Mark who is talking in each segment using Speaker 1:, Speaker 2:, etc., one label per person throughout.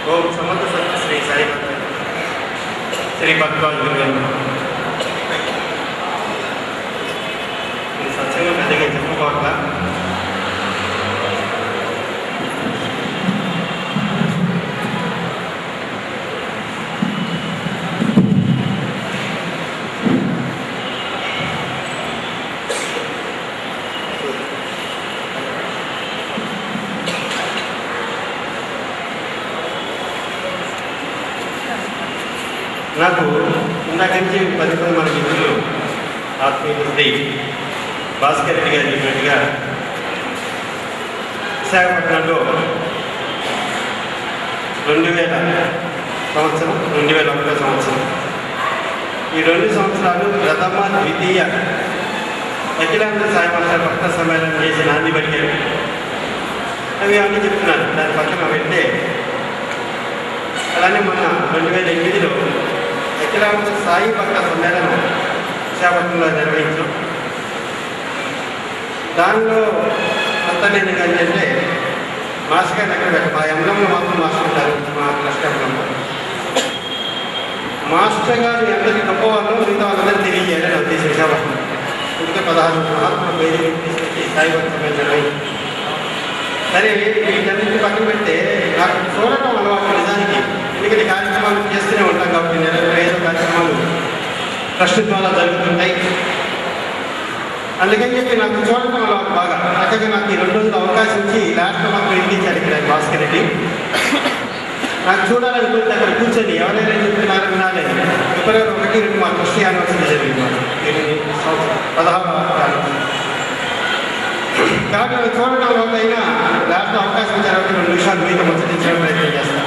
Speaker 1: ఓం సమర్థ సత్య శ్రీ సాయి భక్త శ్రీ భక్తవాల్ గురుగారు ఈ సత్సంగం పెద్దగా చెప్పుకోవట్లా నాకు ఇందాక నుంచి పది మంది మన మిత్రులు ఆత్మీయులు శ్రీ భాస్కర్ రెడ్డి గారు చెప్పినట్టుగా విశాఖపట్నంలో రెండు వేల సంవత్సరం రెండు వేల ఒకటో సంవత్సరం ఈ రెండు సంవత్సరాలు ప్రథమ ద్వితీయ అఖిలాంధ్ర సాయి మహా భక్త సమ్మేళనం చేసి నాంది పలికారు అవి అన్నీ చెప్తున్నాను దాని పక్కన వెంటే అలానే మొన్న రెండు వేల ఎనిమిదిలో అఖిలాంధ్ర సాయి భక్త సమ్మేళనం విశాఖపట్నంలో నిర్వహించాం దానిలో అంతా నేను ఏంటంటే మాస్టర్ గారు దగ్గర పెట్ట- మా ఎంలంలో మాత్రం మాస్టర్ ఉంటారు మా ట్రస్ట్ ఎంలంలో మాస్టర్ గారు ఎవరికి గొప్పవాళ్ళు మిగతా వాళ్ళందరూ తెలియజేయాలి నా ఉద్దేశం విశాఖపట్నం అందుకే పదహారు మహాత్మ పేరు తీసుకొచ్చి సాయి భక్త సమ్మేళనం నిర్వహించాం సరే వీటన్నింటి పక్కన పెడితే నాకు చూడటం అలవాటు నిజానికి ఎందుకంటే కార్యక్రమాలు చేస్తూనే ఉంటాం కాబట్టి నిరంతరం ఏదో కార్యక్రమాలు ట్రస్ట్ ద్వారా జరుగుతుంటాయి అందుకని చెప్పి నాకు చూడటం అలవాటు బాగా చక్కగా నాకు ఈ రెండు రోజులు అవకాశం ఇచ్చి లాస్ట్ మాకు ఇంటించారు ఇక్కడ భాస్కర్ రెడ్డి నాకు చూడాలనుకుంటే అక్కడ కూర్చొని ఎవరైనా చెప్తున్నారో వినాలి ఫిబ్రవరి ఒకటి రెండు మా ట్రస్ట్ యానివర్సరీ జరిగింది మాకు. ఈ సంవత్సరం పదహారు కాబట్టి అవి చూడటం వల్ల అయినా లాస్ట్ అవకాశం తర్వాత రెండు నిమిషాలు మీతో ముచ్చటించడం ప్రయత్నం చేస్తాను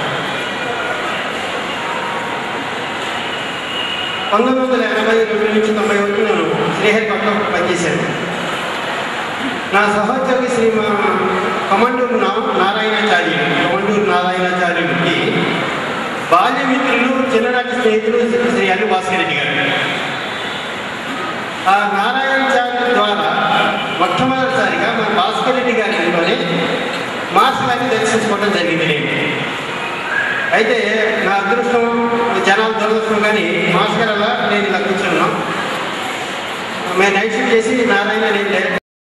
Speaker 1: పంతొమ్మిది వందల ఎనభై రెండు నుంచి తొంభై వరకు నేను శ్రీహరిపట్నం పనిచేశాను నా సహోద్యోగి శ్రీ మా కమండూరు నా నారాయణాచార్యులు కమండూరు నారాయణాచార్యుడికి బాల్య మిత్రులు చిన్ననాటి స్నేహితులు శ్రీ అల్లు భాస్కర్ రెడ్డి గారు ఆ నారాయణాచార్యుల ద్వారా మొట్టమొదటిసారిగా మన భాస్కర్ రెడ్డి గారి ఇంట్లోనే మాస్టర్ గారిని దర్శించుకోవడం జరిగింది నేను అయితే నా అదృష్టం జనాలు దురదృష్టం కానీ మాస్టర్ గారు అలా నేను ఇలా కూర్చున్నాం మేము నైట్ షిఫ్ట్ చేసి నారాయణ నేను